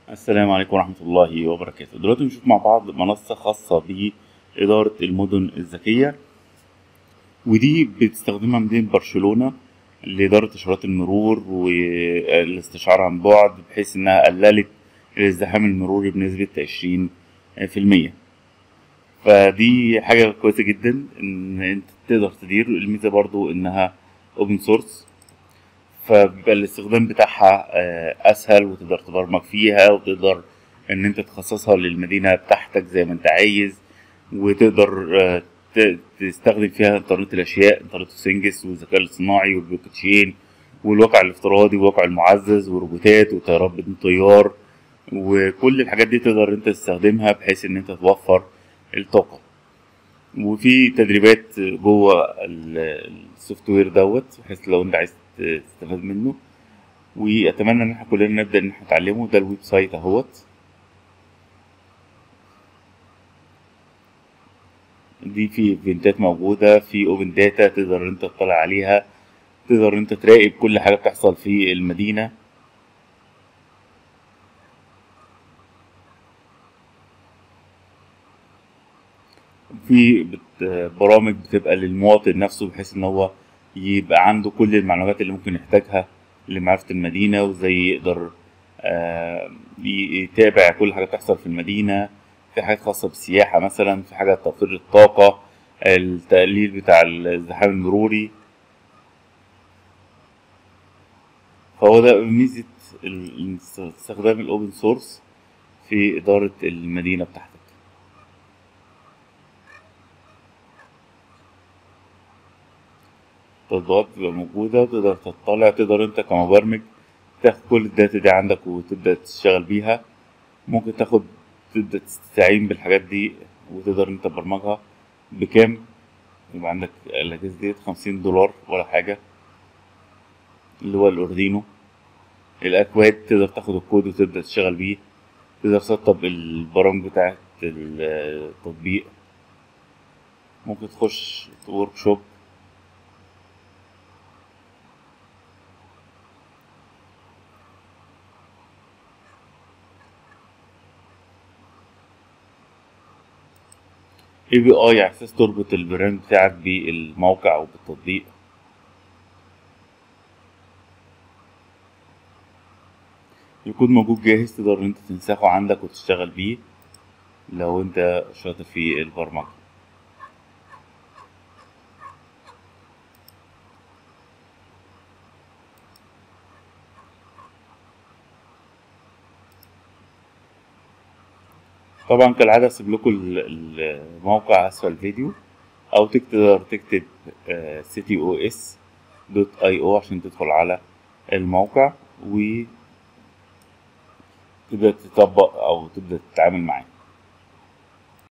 السلام عليكم ورحمة الله وبركاته دلوقتي نشوف مع بعض منصة خاصة بإدارة المدن الذكية ودي بتستخدمها مدينة برشلونة لإدارة إشارات المرور والاستشعار عن بعد بحيث إنها قللت الازدحام المروري بنسبة عشرين في المية فدي حاجة كويسة جدا إن أنت تقدر تدير الميزة برضو إنها أوبن سورس فبيبقى الاستخدام بتاعها آه، اسهل وتقدر تبرمج فيها وتقدر ان انت تخصصها للمدينه بتاعتك زي ما انت عايز وتقدر آه، ت- تستخدم فيها انترنت الاشياء انترنت سينجس والذكاء الاصطناعي والبلوك تشين والواقع الافتراضي والواقع المعزز وروبوتات وطيارات بدون طيار وكل الحاجات دي تقدر انت تستخدمها بحيث ان انت توفر الطاقه وفي تدريبات جوه ال- السوفت وير دوت بحيث لو انت عايز تستفاد منه واتمنى ان احنا كلنا نبدا ان احنا نتعلمه ده الويب سايت اهوت دي في ايفنتات موجوده في اوبن داتا تقدر انت تطلع عليها تقدر انت تراقب كل حاجه بتحصل في المدينه في بت- برامج بتبقى للمواطن نفسه بحيث ان هو يبقى عنده كل المعلومات اللي ممكن يحتاجها لمعرفة المدينة وازاي يقدر آه، ي- يتابع كل حاجة بتحصل في المدينة في حاجات خاصة بالسياحة مثلا في حاجة توفير الطاقة التقليل بتاع الازدحام المروري فهو ده ميزة ال- استخدام الاوبن سورس في إدارة المدينة بتاعتك تطبيقات بتبقى موجودة تقدر تطلع تقدر انت كمبرمج تاخد كل الداتا دي عندك وتبدأ تشتغل بيها ممكن تاخد تبدأ تستعين بالحاجات دي وتقدر انت تبرمجها بكام يبقى عندك الأجهزة ديت خمسين دولار ولا حاجة اللي هو الأوردينو الأكواد تقدر تاخد الكود وتبدأ تشتغل بيه تقدر تسطب البرامج بتاعت التطبيق ممكن تخش ورك شوب اي بي اي على اساس تربط البراند بتاعك بالموقع او بالتطبيق يكون موجود جاهز تقدر ان انت تنسخه عندك وتشتغل بيه لو انت شاطر في البرمجة طبعا كالعادة اسيب لكم ال- الموقع اسفل الفيديو او تقدر تكتب سيتي او اس دوت اي او عشان تدخل على الموقع وتبدأ تطبق او تبدأ تتعامل معاه